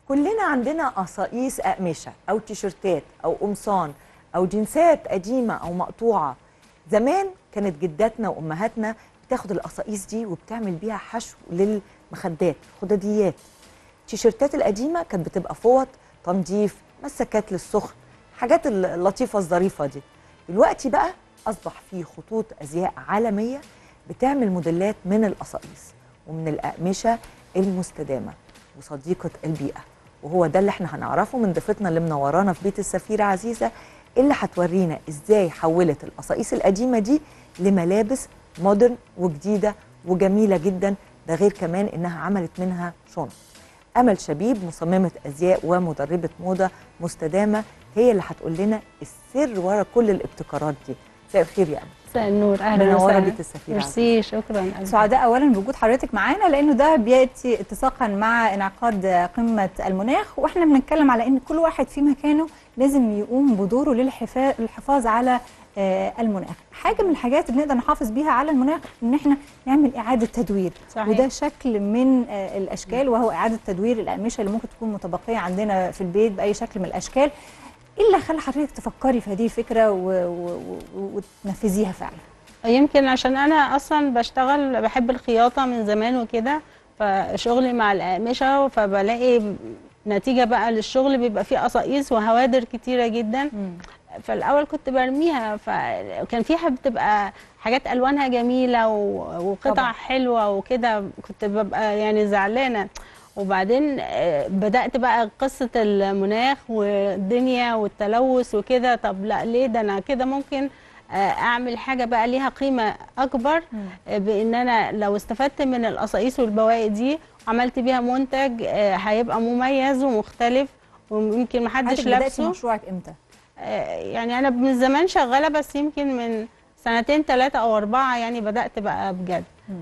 كلنا عندنا قصاقيس اقمشه او تيشرتات او قمصان او جنسات قديمه او مقطوعه زمان كانت جداتنا وامهاتنا بتاخد القصاقيس دي وبتعمل بيها حشو للمخدات خداديات التيشيرتات القديمه كانت بتبقى فوط تنظيف مسكات للسخن حاجات اللطيفه الظريفه دي دلوقتي بقى اصبح في خطوط ازياء عالميه بتعمل موديلات من القصاقيس ومن الاقمشه المستدامه وصديقه البيئه وهو ده اللي احنا هنعرفه من ضيفتنا اللي منورانا في بيت السفيره عزيزه اللي هتورينا ازاي حولت القصاقيس القديمه دي لملابس مودرن وجديده وجميله جدا ده غير كمان انها عملت منها شنط امل شبيب مصممه ازياء ومدربه موضه مستدامه هي اللي هتقول لنا السر ورا كل الابتكارات دي مساء الخير يا امل مساء النور اهلا منورة وسهلا بيت السفيرة ميرسي شكرا سعداء اولا بوجود حضرتك معانا لانه ده بياتي اتساقا مع انعقاد قمه المناخ واحنا بنتكلم على ان كل واحد في مكانه لازم يقوم بدوره للحفا- للحفاظ على آه، المناخ حاجه من الحاجات اللي نقدر نحافظ بيها على المناخ ان احنا نعمل اعاده تدوير صحيح. وده شكل من آه، الاشكال وهو اعاده تدوير الاقمشه اللي ممكن تكون متبقيه عندنا في البيت باي شكل من الاشكال ايه اللي خلى حضرتك تفكري في هذه الفكره و- و- و- وتنفذيها فعلا يمكن عشان انا اصلا بشتغل بحب الخياطه من زمان وكده فشغلي مع الاقمشه فبلاقي نتيجه بقى للشغل بيبقى فيه قصاقيس وهوادر كتيره جدا فالاول كنت برميها فكان فيها بتبقى حاجات الوانها جميله و- وقطع طبعاً. حلوه وكده كنت ببقى يعني زعلانه وبعدين آه، بدات بقى قصه المناخ والدنيا والتلوث وكده طب لا ليه ده انا كده ممكن آه، اعمل حاجه بقى ليها قيمه اكبر آه، بان انا لو استفدت من القصاقيس والبواقي دي وعملت بيها منتج آه، هيبقى مميز ومختلف ويمكن محدش حضرتك بداتي لابسه مشروعك امتى آه، يعني انا من زمان شغاله بس يمكن من سنتين ثلاثه او اربعه يعني بدات بقى بجد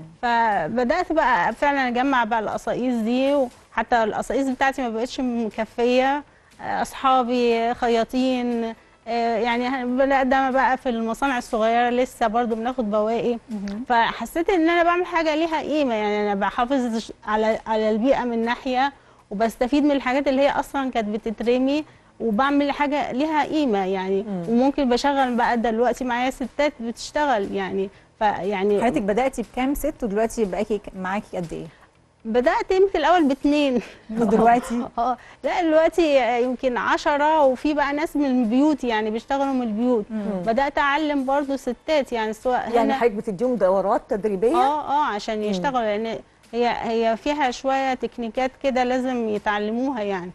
فبدات بقى فعلا اجمع بقى القصاقيس دي وحتى القصاقيس بتاعتي ما بقتش مكفيه آه، اصحابي خياطين آه، يعني بدأنا بقى في المصانع الصغيره لسه برضو بناخد بواقي فحسيت ان انا بعمل حاجه ليها قيمه يعني انا بحافظ على على البيئه من ناحيه وبستفيد من الحاجات اللي هي اصلا كانت بتترمي وبعمل حاجه ليها قيمه يعني مم. وممكن بشغل بقى دلوقتي معايا ستات بتشتغل يعني فيعني حضرتك بداتي بكام ست ودلوقتي بقاكي معاكي قد ايه بدات يمكن الاول باتنين ودلوقتي اه لا دلوقتي يمكن عشرة وفي بقى ناس من البيوت يعني بيشتغلوا من البيوت مم. بدات اعلم برضو ستات يعني سواء يعني هنا حضرتك بتديهم دورات تدريبيه اه اه عشان يشتغلوا لان هي هي فيها شويه تكنيكات كده لازم يتعلموها يعني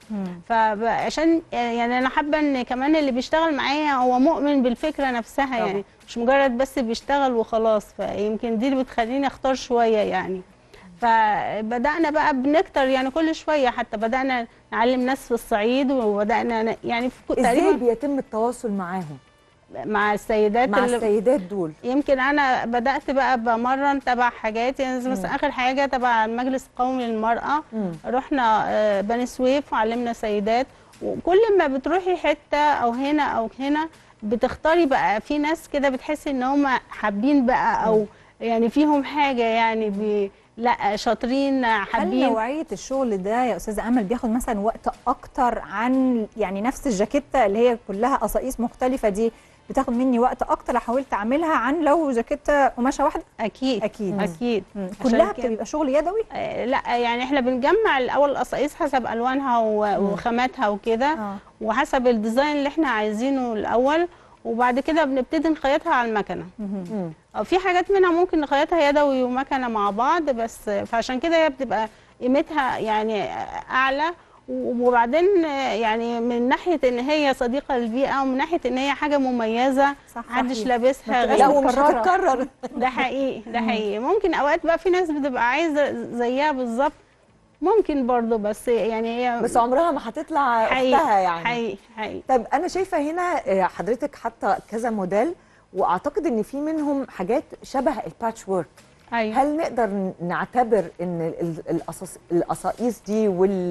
فعشان يعني انا حابه ان كمان اللي بيشتغل معايا هو مؤمن بالفكره نفسها طبعا. يعني مش مجرد بس بيشتغل وخلاص فيمكن دي اللي بتخليني اختار شويه يعني فبدانا بقى بنكتر يعني كل شويه حتى بدانا نعلم ناس في الصعيد وبدانا ن- يعني في كل- ازاي تقريبا بيتم التواصل معاهم مع السيدات مع اللي السيدات دول يمكن انا بدات بقى بمرن تبع حاجات يعني زي مثلا اخر حاجه تبع المجلس القومي للمراه مم. رحنا آه، بني سويف وعلمنا سيدات وكل ما بتروحي حته او هنا او هنا بتختاري بقى في ناس كده بتحسي ان هم حابين بقى او يعني فيهم حاجه يعني بي لا شاطرين هل حابين نوعيه الشغل ده يا استاذه امل بياخد مثلا وقت اكتر عن يعني نفس الجاكيته اللي هي كلها قصاقيس مختلفه دي بتاخد مني وقت اكتر لو حاولت اعملها عن لو جاكيته قماشه واحده اكيد اكيد اكيد مم. عشان كلها كده. بتبقى شغل يدوي آه، لا يعني احنا بنجمع الاول القصاقيس حسب الوانها و- وخاماتها وكده اه وحسب الديزاين اللي احنا عايزينه الاول وبعد كده بنبتدي نخيطها على المكنه مهم. مم. أو في حاجات منها ممكن نخيطها يدوي ومكنه مع بعض بس فعشان كده هي بتبقى قيمتها يعني اعلى وبعدين يعني من ناحيه ان هي صديقه للبيئه ومن ناحيه ان هي حاجه مميزه صح محدش صحيح. لابسها ما غير لا بتبقاش ومش مكررة. هتتكرر ده حقيقي ده حقيقي ممكن اوقات بقى في ناس بتبقى عايزه زيها بالظبط ممكن برضو بس يعني هي بس عمرها ما هتطلع حقيقي اختها يعني حقيقي حقيقي طيب انا شايفه هنا آه، حضرتك حاطه كذا موديل واعتقد ان في منهم حاجات شبه الباتش وورك ايوه هل نقدر نعتبر ان ال- القصص القصاقيس دي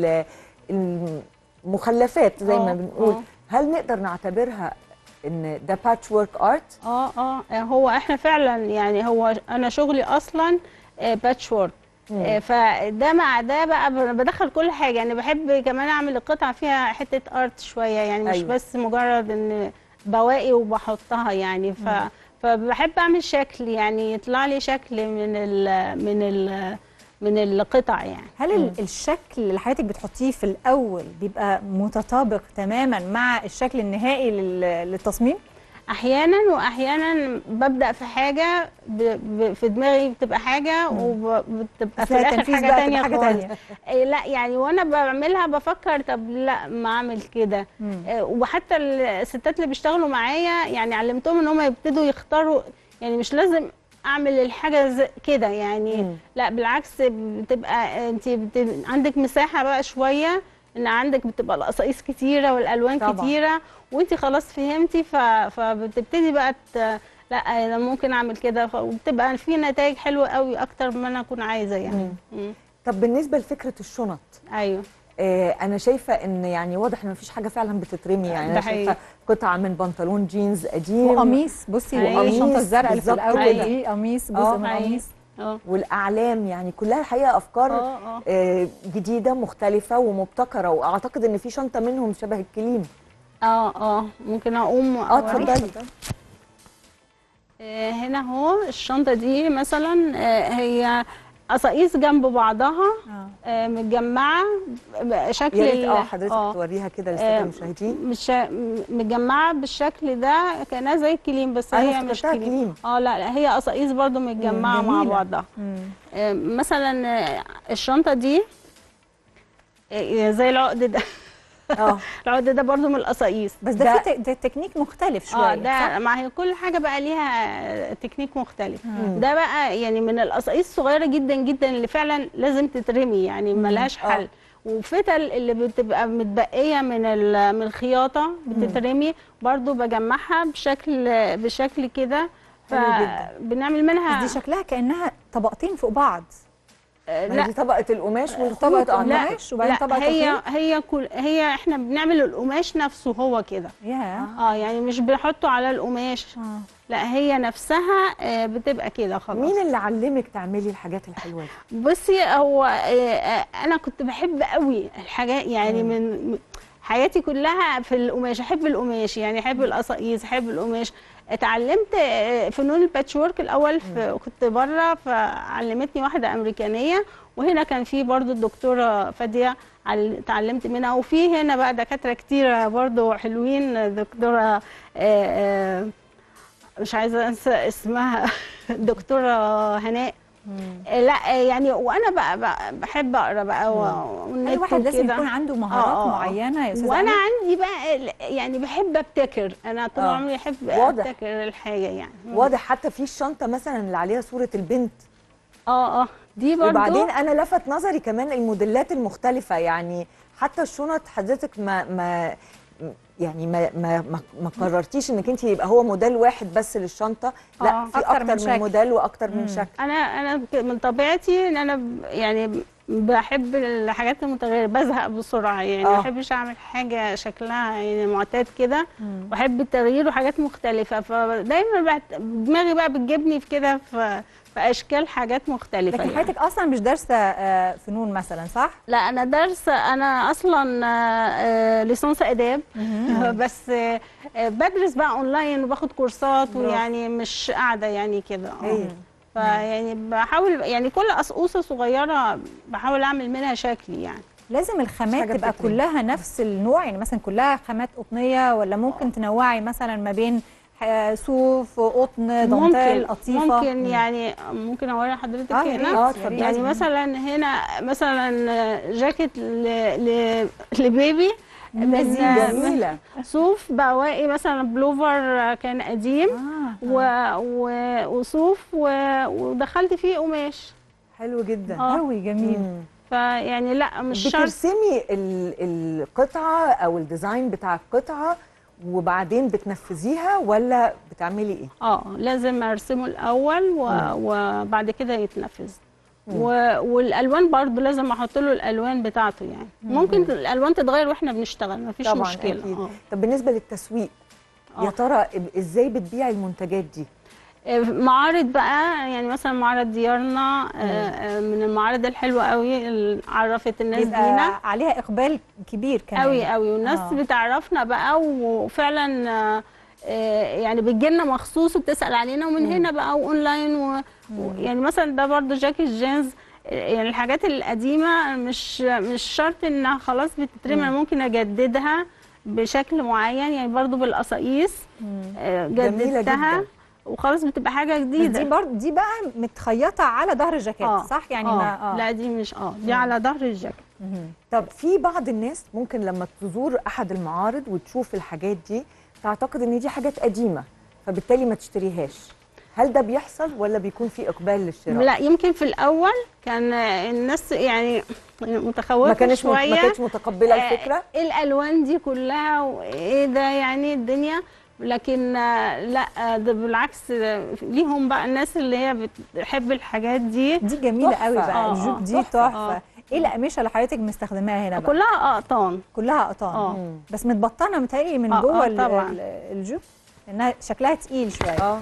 والمخلفات زي ما آه، بنقول آه. هل نقدر نعتبرها ان ده باتش وورك ارت اه اه هو احنا فعلا يعني هو انا شغلي اصلا باتش وورك آه، فده مع ده بقى ب- بدخل كل حاجه يعني بحب كمان اعمل القطعه فيها حته ارت شويه يعني مش أيوة. أيوة. بس مجرد ان بواقي وبحطها يعني ف فبحب اعمل شكل يعني يطلع لي شكل من ال من ال من القطع يعني هل ال- الشكل اللي حضرتك بتحطيه في الاول بيبقى متطابق تماما مع الشكل النهائي لل- للتصميم احيانا واحيانا ببدا في حاجه ب... ب... في دماغي بتبقى حاجه وبتبقى في أثناء الاخر التنفيذ حاجه بقى تانية تبقى حاجة خالص تانية. إيه لا يعني وانا بعملها بفكر طب لا ما اعمل كده إيه وحتى الستات اللي بيشتغلوا معايا يعني علمتهم ان هم يبتدوا يختاروا يعني مش لازم اعمل الحاجه زي كده يعني مم. لا بالعكس بتبقى انت بت... عندك مساحه بقى شويه ان عندك بتبقى القصايص كتيره والالوان طبعاً. كتيره وانت خلاص فهمتي ف... فبتبتدي بقى ت... لا انا ممكن اعمل كده ف- وبتبقى في نتائج حلوه قوي اكتر ما انا اكون عايزه يعني مم. طب بالنسبه لفكره الشنط ايوه آه، انا شايفه ان يعني واضح ان مفيش حاجه فعلا بتترمي يعني ده انا حقيقي. شايفه قطعه من بنطلون جينز قديم وقميص بصي أيوة. الشنطه الزرقاء اللي في بالظبط الاول كده. دي قميص آه. جزء من أيوة. قميص اه والاعلام يعني كلها الحقيقه افكار اه اه آه، جديده مختلفه ومبتكره واعتقد ان في شنطه منهم شبه الكليم اه اه ممكن اقوم اه أوريك. اتفضلي آه، هنا اهو الشنطه دي مثلا آه، هي قصاقيس جنب بعضها آه. آه، متجمعه بشكل يا ريت ال- اه حضرتك آه. توريها كده للساده آه، المشاهدين مش متجمعه بالشكل ده كانها زي الكليم بس أنا هي مش افتكرتها كليم كليم. اه لا لا هي قصاقيس برضو متجمعه مع جميلة. بعضها مم. آه، مثلا آه، الشنطه دي آه، زي العقد ده اه العقد ده برضو من القصاقيس بس ده, ده- في ت- ده تكنيك مختلف شويه اه ده ما هي كل حاجه بقى ليها تكنيك مختلف ده بقى يعني من القصاقيس الصغيره جدا جدا اللي فعلا لازم تترمي يعني ملهاش آه. حل وفتل اللي بتبقى متبقيه من ال- من الخياطه بتترمي برضو بجمعها بشكل بشكل كده حلو جدا. فبنعمل منها بس دي شكلها كانها طبقتين فوق بعض آه، ما هي دي طبقه القماش والخيوط طبقة أعتقد. لا. القماش وبعدين لا طبقة هي الخيوط؟ هي كل هي احنا بنعمل القماش نفسه هو كده يا اه يعني مش بنحطه على القماش آه. لا هي نفسها آه، بتبقى كده خلاص مين اللي علمك تعملي الحاجات الحلوه دي بصي هو آه، آه، انا كنت بحب قوي الحاجات يعني من من- حياتي كلها في القماش احب القماش يعني احب القصاقيس احب القماش اتعلمت آه، فنون الباتشورك الاول في كنت بره فعلمتني واحده امريكانيه وهنا كان في برضو الدكتوره فاديه عل- اتعلمت منها وفي هنا بقى دكاتره كتيره برضو حلوين دكتوره آه، آه، مش عايزه انسى اسمها دكتوره هناء آه، لا آه، يعني وانا بقى, بقى بحب اقرا بقى و- كل والنت واحد لازم وكده. يكون عنده آه، مهارات آه، آه. معينه يا استاذه وانا أمل. عندي بقى ال- يعني بحب ابتكر انا طول آه. عمري احب واضح. ابتكر الحاجه يعني واضح حتى في الشنطه مثلا اللي عليها صوره البنت اه اه دي برضو وبعدين انا لفت نظري كمان الموديلات المختلفه يعني حتى الشنط حضرتك ما ما يعني ما ما ما, ما قررتيش انك انت يبقى هو موديل واحد بس للشنطه لا آه، في أكتر اكتر من من, شكل. موديل واكتر من شكل انا انا ك- من طبيعتي ان انا ب- يعني ب- بحب الحاجات المتغيره بزهق بسرعه يعني آه. ما بحبش اعمل حاجه شكلها يعني معتاد كده بحب التغيير وحاجات مختلفه فدايما بقت- دماغي بقى بتجيبني في كده في في اشكال حاجات مختلفه لكن يعني. حضرتك اصلا مش دارسه آه، فنون مثلا صح؟ لا انا دارسه انا اصلا آه، آه، ليسانس اداب بس آه، آه، بدرس بقى اونلاين وباخد كورسات برافو. ويعني مش قاعده يعني كده آه. هايل. فيعني بحاول يعني كل قصقوصه صغيره بحاول اعمل منها شكل يعني لازم الخامات حاجة تبقى بتترمي. كلها نفس النوع يعني مثلا كلها خامات قطنيه ولا ممكن تنوعي مثلا ما بين آه، صوف قطن دانتيل ممكن قطيفه ممكن يعني ممكن اوري حضرتك آه، يا ريت، هنا اه يا اتفضلي. ريت. يعني مثلا هنا مثلا جاكيت ل... ل... لبيبي من لذيذ. جميله صوف بواقي مثلا بلوفر كان قديم آه. و... و... وصوف و... ودخلت فيه قماش حلو جدا آه. قوي جميل مم. فيعني لا مش شرط بترسمي ال- القطعه او الديزاين بتاع القطعه وبعدين بتنفذيها ولا بتعملي ايه اه لازم ارسمه الاول و... وبعد كده يتنفذ و... والالوان برضو لازم احط له الالوان بتاعته يعني ممكن الالوان تتغير واحنا بنشتغل مفيش طبعا مشكله اكيد آه. طب بالنسبه للتسويق يا آه. ترى ازاي بتبيعي المنتجات دي آه، معارض بقى يعني مثلا معرض ديارنا آه، آه، من المعارض الحلوه قوي اللي عرفت الناس بيبقى بينا عليها اقبال كبير كمان قوي قوي والناس آه. بتعرفنا بقى وفعلا آه، آه، يعني بتجيلنا مخصوص وبتسال علينا ومن هنا بقى واونلاين و... و- يعني مثلا ده برضو جاكي جينز آه، يعني الحاجات القديمه مش مش شرط انها خلاص بتترمي أنا ممكن اجددها بشكل معين يعني برضو بالقصاقيس آه، جميلة جددتها جدا. وخلاص بتبقى حاجه بس جديده دي برضه دي بقى متخيطه على ظهر الجاكيت آه، صح يعني آه. ما لا دي مش اه دي على ظهر الجاكيت مهم. طب في بعض الناس ممكن لما تزور احد المعارض وتشوف الحاجات دي تعتقد ان دي حاجات قديمه فبالتالي ما تشتريهاش هل ده بيحصل ولا بيكون في اقبال للشراء لا يمكن في الاول كان الناس يعني متخوفه ما كانش ما شويه كانتش متقبله آه، الفكره ايه الالوان دي كلها وايه ده يعني الدنيا لكن آه، لا آه، ده بالعكس آه، ليهم بقى الناس اللي هي بتحب الحاجات دي دي جميله تحفة. قوي بقى آه، الجوب آه، دي تحفة. تحفه آه. ايه الاقمشه اللي حضرتك مستخدماها هنا بقى كلها اقطان كلها قطان اه مم. بس متبطنه متهيألي من آه، جوه آه، ال- طبعاً. ال- الجوب انها شكلها تقيل شويه اه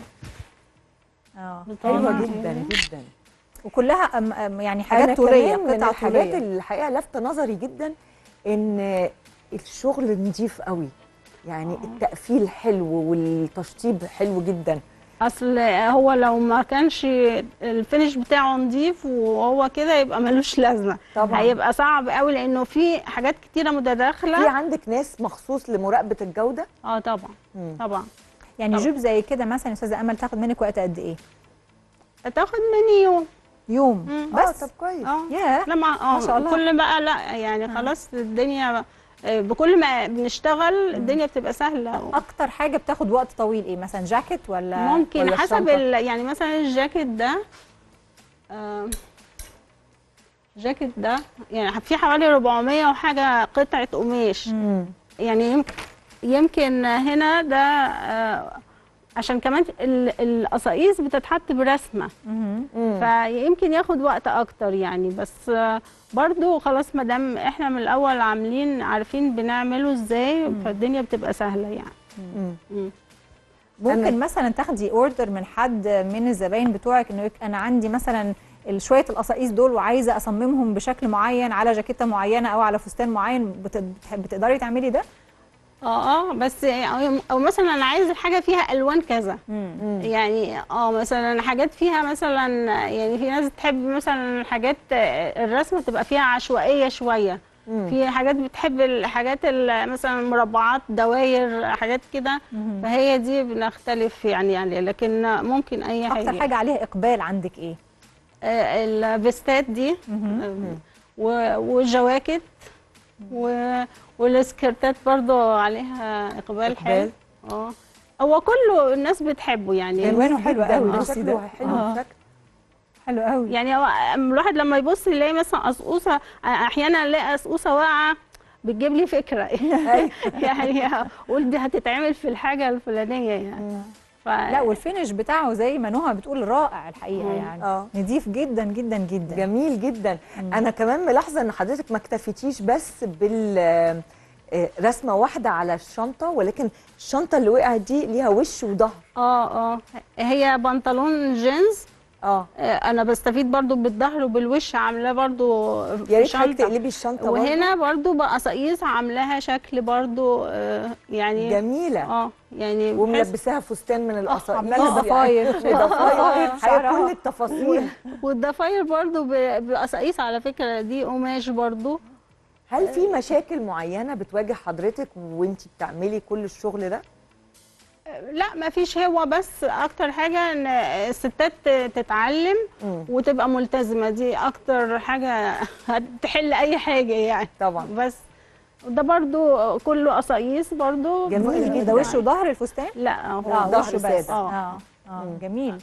اه حلوه بطانة. جدا جدا وكلها أم أم يعني أنا حاجات طوليه كمان من قطع الحاجات طوليه اللي الحقيقه لافته نظري جدا ان الشغل نظيف قوي يعني التقفيل حلو والتشطيب حلو جدا اصل هو لو ما كانش الفينش بتاعه نظيف وهو كده يبقى ملوش لازمه طبعاً. هيبقى صعب قوي لانه في حاجات كتيره في متداخله عندك ناس مخصوص لمراقبه الجوده اه طبعا مم. طبعا يعني طبعاً. جوب زي كده مثلا يا استاذه امل تاخد منك وقت قد ايه هتاخد مني يوم يوم مم. اه بس طب كويس اه ياه لما اه ما شاء الله. كل بقى لا يعني خلاص الدنيا آه، بكل ما بنشتغل الدنيا بتبقى سهله اكتر حاجه بتاخد وقت طويل ايه مثلا جاكيت ولا ممكن ولا حسب الشنطة؟ ال... يعني مثلا الجاكيت ده آه، الجاكيت ده يعني في حوالي 400 وحاجه قطعه قماش مم. يعني يمكن يمكن هنا ده آه، عشان كمان ال- القصاقيس بتتحط برسمه مهم. مم. فيمكن ياخد وقت اكتر يعني بس آه، برضو خلاص ما دام احنا من الاول عاملين عارفين بنعمله ازاي فالدنيا بتبقى سهله يعني مم. مم. ممكن مثلا تاخدي اوردر من حد من الزباين بتوعك انه يك- انا عندي مثلا ال- شويه القصاقيس دول وعايزه اصممهم بشكل معين على جاكيته معينه او على فستان معين بت- بتح- بتقدري تعملي ده اه اه بس او أو مثلا انا عايز الحاجه فيها الوان كذا مم. يعني اه مثلا حاجات فيها مثلا يعني في ناس بتحب مثلا الحاجات آه، الرسمه تبقى فيها عشوائيه شويه مم. في حاجات بتحب الحاجات ال- مثلا مربعات دواير حاجات كده فهي دي بنختلف يعني يعني لكن ممكن اي حاجه اكتر حاجه عليها اقبال عندك ايه آه، الفيستات دي آه، و- والجواكت و- والسكرتات برضو عليها اقبال حلو إقبال. اه هو كله الناس بتحبه يعني ألوانه حلوة جداً. قوي، ده بصي شكله ده. حلو آه. بشكل حلو قوي يعني هو الواحد لما يبص يلاقي مثلا قصقوصه احيانا الاقي قصقوصه واقعه بتجيب لي فكره يعني اقول دي هتتعمل في الحاجه الفلانيه يعني ف... لا والفينش بتاعه زي ما نهى بتقول رائع الحقيقه مم. يعني اه نضيف جدا جدا جدا جميل جدا انا كمان ملاحظه ان حضرتك ما اكتفيتيش بس بال آه، رسمه واحده على الشنطه ولكن الشنطه اللي وقعت دي ليها وش وظهر اه اه هي بنطلون جينز اه آه، انا بستفيد برضو بالظهر وبالوش عاملاه برضو يا في ريت حضرتك شنطه تقلبي الشنطه وهنا برضو بقصاقيس عاملاها شكل برضو آه، برضه. يعني جميله اه يعني بحس- وملبساها فستان من القصائص عامله لها ضفاير ضفاير حاجه شعرها. كل التفاصيل والضفاير برضو ب- بقصاقيس على فكره دي قماش برضو هل في مشاكل معينه بتواجه حضرتك وانت بتعملي كل الشغل ده لا ما فيش هو بس اكتر حاجه ان الستات تتعلم مم. وتبقى ملتزمه دي اكتر حاجه هتحل اي حاجه يعني طبعا بس ده برضو كله قصاقيس برضو جميل جدا ده وش وظهر الفستان لا هو اه ظهر وشه بس سادة. آه. اه اه مم. جميل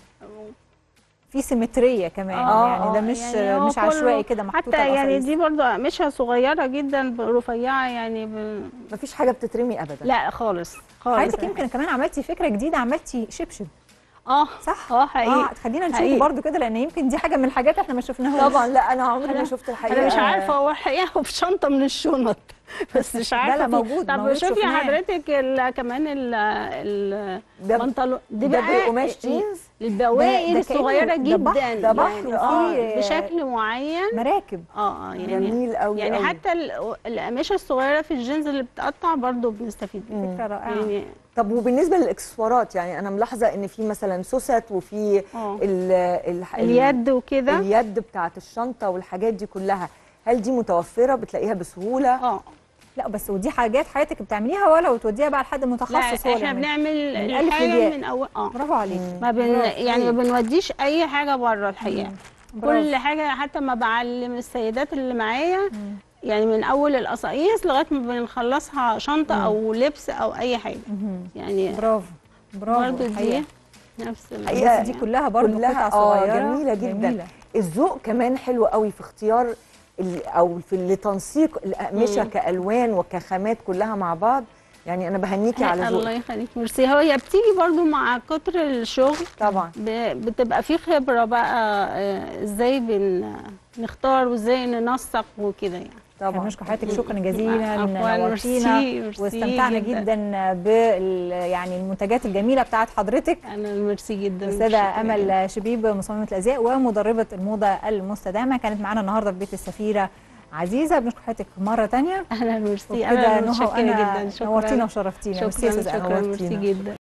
في سيمتريه كمان آه، يعني ده آه، مش يعني هو مش عشوائي كله- كده محطوطه حتى يعني القصايص. دي برضو قماشها صغيره جدا رفيعه يعني ب... مفيش حاجه بتترمي ابدا لا خالص خالص حضرتك يمكن كمان عملتي فكره جديده عملتي شبشب اه صح اه حقيقي اه خلينا نشوف حقيقي. برضو كده لان يمكن دي حاجه من الحاجات احنا ما شفناهاش طبعا لا انا عمري ما أنا- شفت الحقيقه انا مش عارفه هو الحقيقه هو في شنطه من الشنط بس مش لا، عارفه لا، في- موجود، طب موجود، شوفي شفناه. حضرتك ال- كمان ال ال ده البنطلون ده بقماش جينز البواقي ده الصغيره كأنه ده بحر- جدا ده بحر، يعني آه. اه بشكل معين مراكب اه اه يعني جميل قوي يعني قوي. حتى ال- القماشه الصغيره في الجينز اللي بتقطع برضو بنستفيد منها فكره رائعه يعني طب وبالنسبه للاكسسوارات يعني انا ملاحظه ان في مثلا سوست وفي اه ال ال اليد وكده اليد بتاعت الشنطه والحاجات دي كلها هل دي متوفره بتلاقيها بسهوله اه لا بس ودي حاجات حياتك بتعمليها ولا وتوديها بقى لحد لا متخصص هو اللي احنا يعملها؟ بنعمل الألف الحاجه للياء. من اول اه برافو عليك ما بن برافو. يعني ما بنوديش اي حاجه بره الحقيقه برافو. كل حاجه حتى ما بعلم السيدات اللي معايا مم. يعني من اول القصاقيس لغايه ما بنخلصها شنطه او لبس او اي حاجه مهم. يعني برافو برافو برضو الحقيقة. دي نفس ال- حقيقة بس دي كلها برضو كلها قطع اه صغيره جميله جدا جميلة. الذوق كمان حلو قوي في اختيار ال- او في لتنسيق الاقمشه مم. كالوان وكخامات كلها مع بعض يعني انا بهنيكي على الله ذوقك يخليك ميرسي هو هي بتيجي برضو مع كتر الشغل طبعا ب- بتبقى في خبره بقى آه، ازاي بن نختار وازاي ننسق وكده يعني احنا طبعا بنشكر حضرتك شكرا جزيلا عفواً، نورتينا ميرسي، ميرسي واستمتعنا جداً. جدا بال يعني المنتجات الجميله بتاعت حضرتك انا ميرسي جدا الاستاذه شكراً جداً. امل شبيب مصممه الازياء ومدربه الموضه المستدامه كانت معانا النهارده في بيت السفيره عزيزه بنشكر حضرتك مره ثانيه اهلا ميرسي وكده انا نهى متشكره وانا جدا شكرا نورتينا وشرفتينا ميرسي يا شكرا أستاذة أمل. شكرا ميرسي نورتينا. جدا